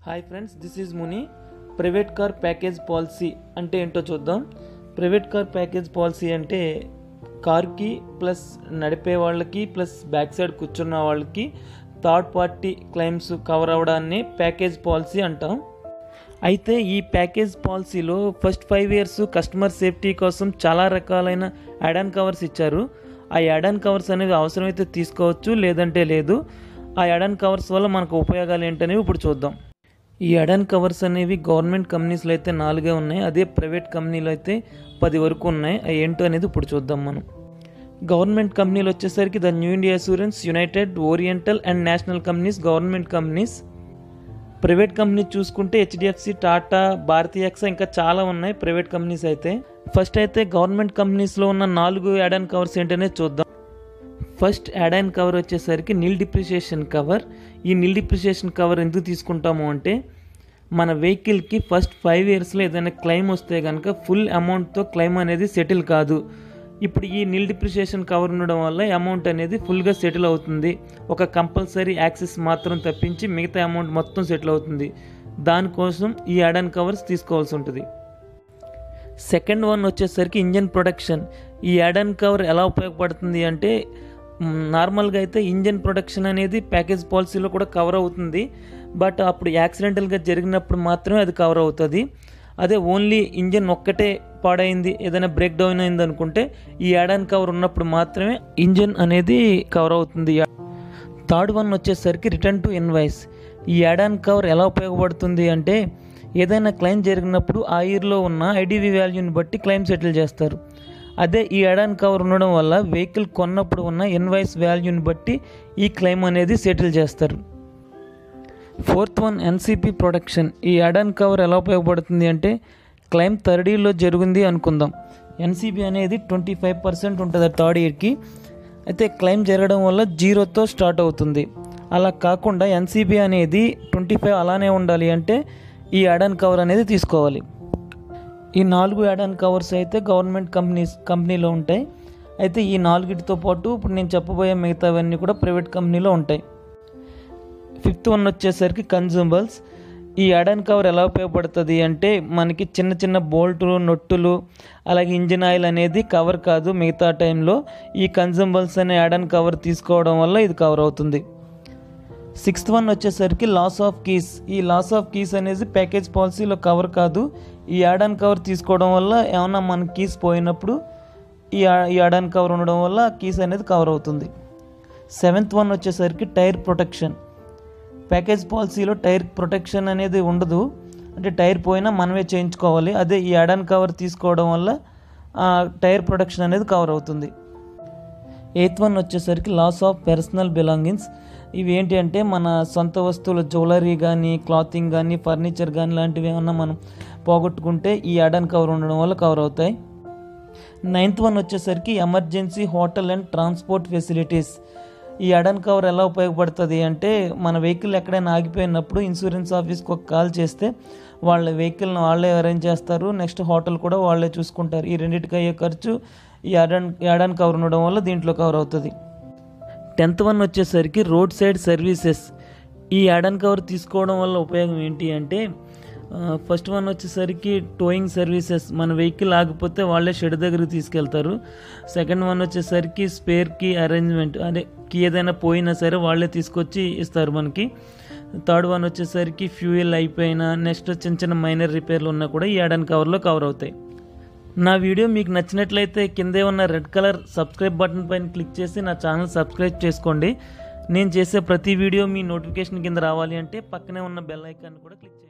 hi friends this is Muni private car package policy అంటే ఏంటో చూద్దాం ప్రైవేట్ కార్ ప్యాకేజ్ పాలసీ అంటే కార్కి ప్లస్ నడిపే వాళ్ళకి ప్లస్ బ్యాక్ సైడ్ కూర్చున్న వాళ్ళకి థర్డ్ పార్టీ క్లెయిమ్స్ కవర్ అవ్వడాన్ని ప్యాకేజ్ పాలసీ అంటాం అయితే ఈ ప్యాకేజ్ పాలసీలో first five years customer safety కోసం చాలా రకాలైన యాడ్ ఆన్ కవర్స్ ఇచ్చారు ఆ యాడ్ ఆన్ కవర్స్ అనేవి అవసరమైతే తీసుకోవచ్చు లేదంటే లేదు ఆ యాడ్ ఆన్ కవర్స్ వల్ల మనకు ఉపయోగాలు ఏంటనేవి ఇప్పుడు చూద్దాం ఈ యాడ్ ఆన్ కవర్స్ అనేవి గవర్నమెంట్ కంపెనీస్లో అయితే నాలుగే ఉన్నాయి అదే ప్రైవేట్ కంపెనీలో అయితే పది వరకు ఉన్నాయి అవి ఏంటో అనేది ఇప్పుడు చూద్దాం మనం గవర్నమెంట్ కంపెనీలు వచ్చేసరికి the new India assurance united oriental and national companies government companies private company చూసుకుంటే హెచ్డిఎఫ్సి టాటా భారతీ ఎక్సా ఇంకా చాలా ఉన్నాయి ప్రైవేట్ కంపెనీస్ అయితే ఫస్ట్ అయితే గవర్నమెంట్ కంపెనీస్లో ఉన్న నాలుగు యాడ్ ఆన్ కవర్స్ ఏంటనే చూద్దాం ఫస్ట్ యాడ్ ఆన్ కవర్ వచ్చేసరికి నిల్ డిప్రిషియేషన్ కవర్ ఈ నిల్ డిప్రిషియేషన్ కవర్ ఎందుకు తీసుకుంటాము అంటే మన వెహికల్కి ఫస్ట్ ఫైవ్ ఇయర్స్లో ఏదైనా క్లెయిమ్ వస్తే కనుక ఫుల్ అమౌంట్తో క్లెయిమ్ అనేది సెటిల్ కాదు ఇప్పుడు ఈ నిల్ డిప్రిషియేషన్ కవర్ ఉండడం వల్ల అమౌంట్ అనేది ఫుల్గా సెటిల్ అవుతుంది ఒక కంపల్సరీ యాక్సెస్ మాత్రం తప్పించి మిగతా అమౌంట్ మొత్తం సెటిల్ అవుతుంది దానికోసం ఈ యాడ్ ఆన్ కవర్స్ తీసుకోవాల్సి ఉంటుంది సెకండ్ వన్ వచ్చేసరికి ఇంజన్ ప్రొడక్షన్ ఈ యాడ్ ఆన్ కవర్ ఎలా ఉపయోగపడుతుంది అంటే మ్, నార్మల్గా అయితే ఇంజన్ ప్రొడక్షన్ అనేది ప్యాకేజ్ పాలసీలో కూడా కవర్ అవుతుంది బట్ అప్పుడు యాక్సిడెంటల్గా జరిగినప్పుడు మాత్రమే అది కవర్ అవుతుంది అదే ఓన్లీ ఇంజన్ ఒక్కటే పాడైంది ఏదైనా బ్రేక్ డౌన్ అయింది అనుకుంటే ఈ యాడ్ ఆన్ కవర్ ఉన్నప్పుడు మాత్రమే ఇంజన్ అనేది కవర్ అవుతుంది థర్డ్ వన్ వచ్చేసరికి రిటర్న్ టు ఇన్వాయిస్ ఈ యాడ్ ఆన్ కవర్ ఎలా ఉపయోగపడుతుంది అంటే ఏదైనా క్లెయిమ్ జరిగినప్పుడు ఆ ఇయర్లో ఉన్న ఐడివి వాల్యూని బట్టి క్లెయిమ్ సెటిల్ చేస్తారు అదే ఈ యాడ్ ఆన్ కవర్ ఉండడం వల్ల వెహికల్ కొన్నప్పుడు ఉన్న ఇన్వాయిస్ వాల్యూని బట్టి ఈ క్లెయిమ్ అనేది సెటిల్ చేస్తారు ఫోర్త్ వన్ ఎన్సిపి ప్రొడక్షన్ ఈ యాడ్ ఆన్ కవర్ ఎలా ఉపయోగపడుతుంది అంటే క్లెయిమ్ థర్డ్ ఇయర్లో జరిగింది అనుకుందాం ఎన్సిపి అనేది ట్వంటీ ఫైవ్ పర్సెంట్ ఉంటుంది థర్డ్ ఇయర్కి అయితే క్లెయిమ్ జరగడం వల్ల జీరోతో స్టార్ట్ అవుతుంది అలా కాకుండా ఎన్సిబి అనేది ట్వంటీ ఫైవ్ అలానే ఉండాలి అంటే ఈ యాడ్ ఆన్ కవర్ అనేది తీసుకోవాలి ఈ నాలుగు యాడ్ ఆన్ కవర్స్ అయితే గవర్నమెంట్ కంపెనీస్ కంపెనీలో ఉంటాయి అయితే ఈ నాలుగిటితో పాటు ఇప్పుడు నేను చెప్పబోయే మిగతావన్నీ కూడా ప్రైవేట్ కంపెనీలో ఉంటాయి ఫిఫ్త్ వన్ వచ్చేసరికి కన్జ్యూమబుల్స్ ఈ యాడ్ ఆన్ కవర్ ఎలా ఉపయోగపడుతుంది అంటే మనకి చిన్న చిన్న బోల్టులు నొట్టులు అలాగే ఇంజిన్ ఆయిల్ అనేది కవర్ కాదు మిగతా టైంలో ఈ కన్జ్యూమబుల్స్ అనే యాడ్ ఆన్ కవర్ తీసుకోవడం వల్ల ఇది కవర్ అవుతుంది సిక్స్త్ వన్ వచ్చేసరికి లాస్ ఆఫ్ కీస్ ఈ లాస్ ఆఫ్ కీస్ అనేది ప్యాకేజ్ పాలసీలో కవర్ కాదు ఈ యాడ్ ఆన్ కవర్ తీసుకోవడం వల్ల ఏమన్నా మన కీస్ పోయినప్పుడు ఈ యా- ఈ యాడ్ ఆన్ కవర్ ఉండడం వల్ల కీస్ అనేది కవర్ అవుతుంది సెవెంత్ వన్ వచ్చేసరికి టైర్ ప్రొటెక్షన్ ప్యాకేజ్ పాలసీలో టైర్ ప్రొటెక్షన్ అనేది ఉండదు అంటే టైర్ పోయినా మనమే చేయించుకోవాలి అదే ఈ యాడ్ ఆన్ కవర్ తీసుకోవడం వల్ల ఆ టైర్ ప్రొటెక్షన్ అనేది కవర్ అవుతుంది ఎయిత్ వన్ వచ్చేసరికి లాస్ ఆఫ్ పర్సనల్ బిలాంగింగ్స్ ఇవి ఏంటి అంటే మన సొంత వస్తువుల జ్యువెలరీ కానీ క్లాతింగ్ కానీ ఫర్నిచర్ కానీ లాంటివి ఏమన్నా మనం పోగొట్టుకుంటే ఈ యాడ్ ఆన్ కవర్ ఉండడం వల్ల కవర్ అవుతాయి నైన్త్ వన్ వచ్చేసరికి emergency hotel and transport facilities ఈ అడన్ కవర్ ఎలా ఉపయోగపడుతుంది అంటే మన వెహికల్ ఎక్కడైనా ఆగిపోయినప్పుడు ఇన్సూరెన్స్ ఆఫీస్కి ఒక కాల్ చేస్తే వాళ్ళ వెహికల్ని వాళ్ళే అరేంజ్ చేస్తారు నెక్స్ట్ హోటల్ కూడా వాళ్ళే చూసుకుంటారు ఈ రెండింటికి అయ్యే ఖర్చు ఈ అడన్ యాడన్ కవర్ ఉండడం వల్ల దీంట్లో కవర్ అవుతుంది టెన్త్ వన్ వచ్చేసరికి రోడ్ సైడ్ సర్వీసెస్ ఈ యాడన్ కవర్ తీసుకోవడం వల్ల ఉపయోగం ఏంటి అంటే ఫస్ట్ వన్ వచ్చేసరికి టోయింగ్ సర్వీసెస్ మన వెహికల్ ఆగిపోతే వాళ్ళే షెడ్ దగ్గరికి తీసుకెళ్తారు సెకండ్ వన్ వచ్చేసరికి స్పేర్కి అరేంజ్మెంట్ అదే కీ ఏదైనా పోయినా సరే వాళ్ళే తీసుకొచ్చి ఇస్తారు మనకి థర్డ్ వన్ వచ్చేసరికి ఫ్యూయల్ అయిపోయినా నెక్స్ట్ చిన్న చిన్న మైనర్ రిపేర్లు ఉన్నా కూడా ఈ యాడన్ కవర్లో కవర్ అవుతాయి నా వీడియో మీకు నచ్చినట్లయితే కిందే ఉన్న రెడ్ కలర్ సబ్స్క్రైబ్ బటన్ పైన క్లిక్ చేసి నా ఛానల్ సబ్స్క్రైబ్ చేసుకోండి నేను చేసే ప్రతి వీడియో మీ నోటిఫికేషన్ కింద రావాలి అంటే పక్కనే ఉన్న బెల్ ఐకాన్ కూడా క్లిక్ చేయండి